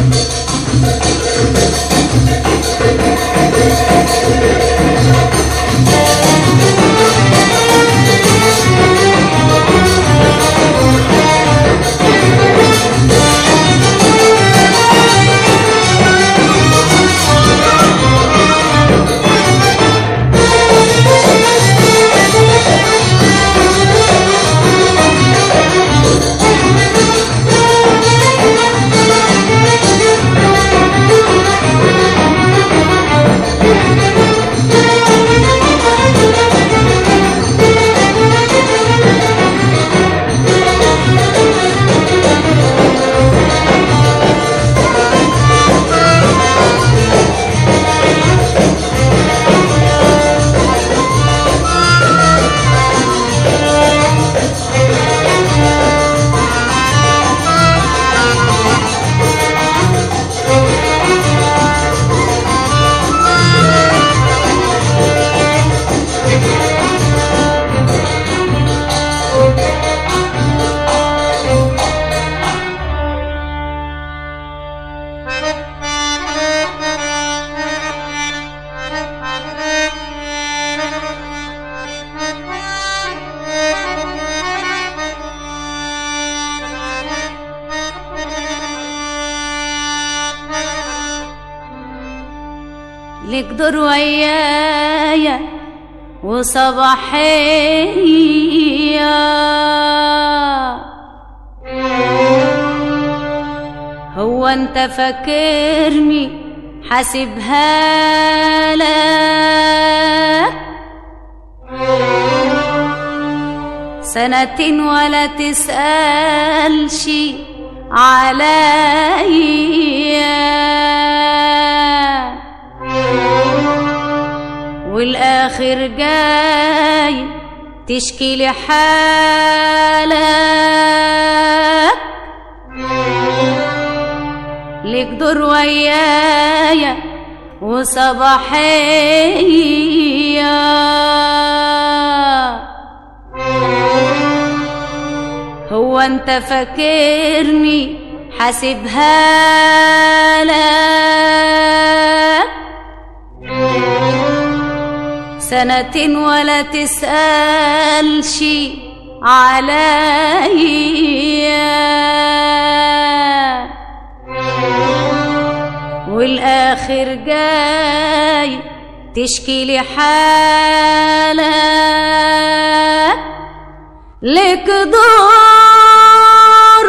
لك دور ويايا وصباحية هو انت فاكرني حاسبها لك سنتين ولا تسألش عليا والاخر جاي تشكي لي حالك ليك دور ويايا وصباحية هو انت فاكرني حاسبها لك سنتين ولا تسألش عليا والآخر جاي تشكي لي حالك لك دور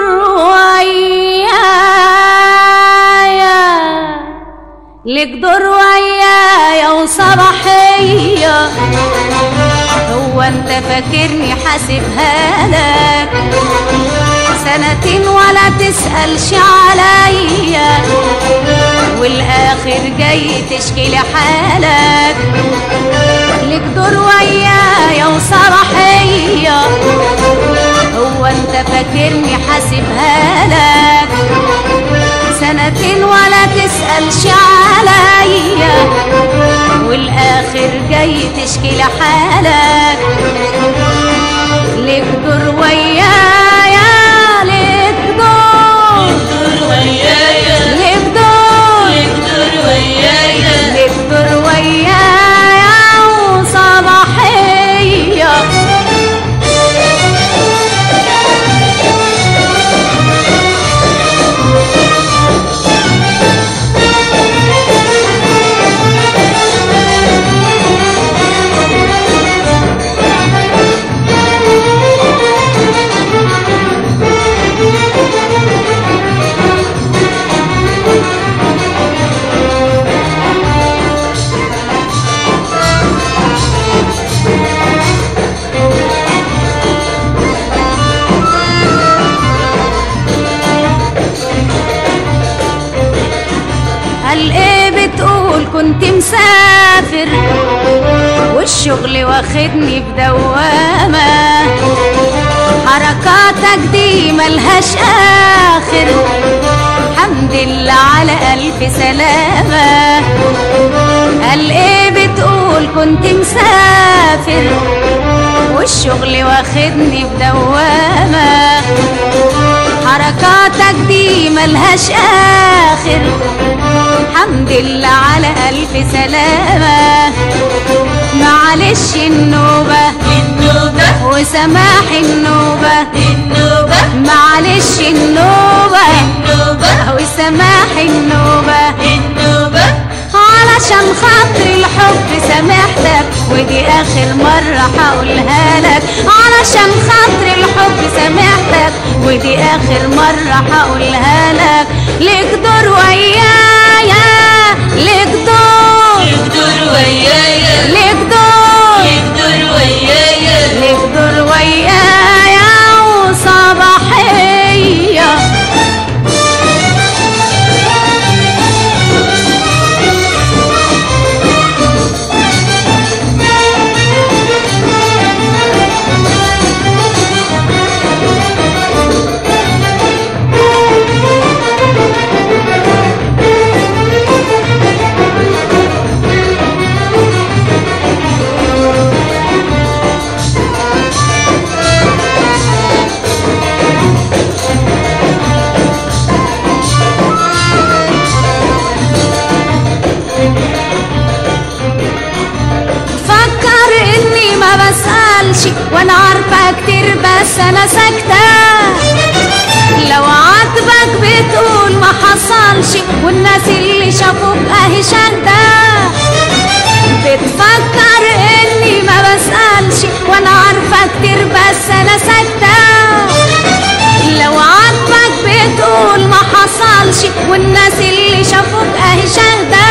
ويايا لك دور ويايا وصباحية هو انت فاكرني حاسبها لك سنتين ولا تسألش عليا والاخر جاي تشكي لي حالك لك دور ويايا وصباحية هو انت فاكرني حاسبها لك سنتين ولا تسألش عليا والاخر جاي تشكي لي حالك لك دور ويايا لك دور لك دور لك دور ويايا وصباحية قال ايه بتقول كنت مسافر والشغل واخدني بدوامة حركاتك دي ملهاش اخر حمد لله على الف سلامة قال ايه بتقول كنت مسافر والشغل واخدني بدوامة حركاتك دي ملهاش اخر لله على ألف سلامة معلش النوبة النوبة وسماح النوبة النوبة معلش النوبة النوبة وسماح النوبة النوبة علشان خاطر الحب سامحتك ودي اخر مرة هقولها لك علشان خاطر الحب سامحتك ودي اخر مرة هقولها لك ليك دور ويايا ليك دور يقدر ويايا ليك دور يقدر ويايا ليك دور ويايا وصباحية فكر اني ما بسألش وانا عارفة كتير بس انا ساكتة لو عاتبك بتقول ما حصلش والناس اللي شافوك اهي شاهدة بتفكر اني ما بسألش وانا عارفة كتير بس انا ساكتة لو عاتبك بتقول ما حصلش والناس اللي شافوك اهي شاهدة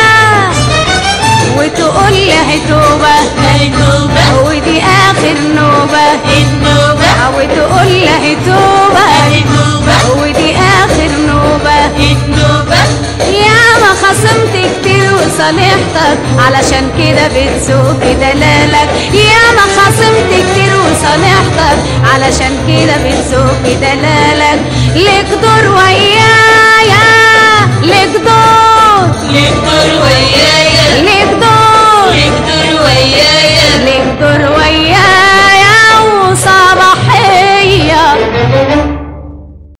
وتقول لي هي توبة النوبة ودي اخر نوبة النوبة وتقول لي هي توبة النوبة ودي اخر نوبة النوبة يا ما خصمت كتير وصالحتك علشان كده بتسوق دلالك يا ما خصمت كتير وصالحتك علشان كده بتسوق دلالك ليك دور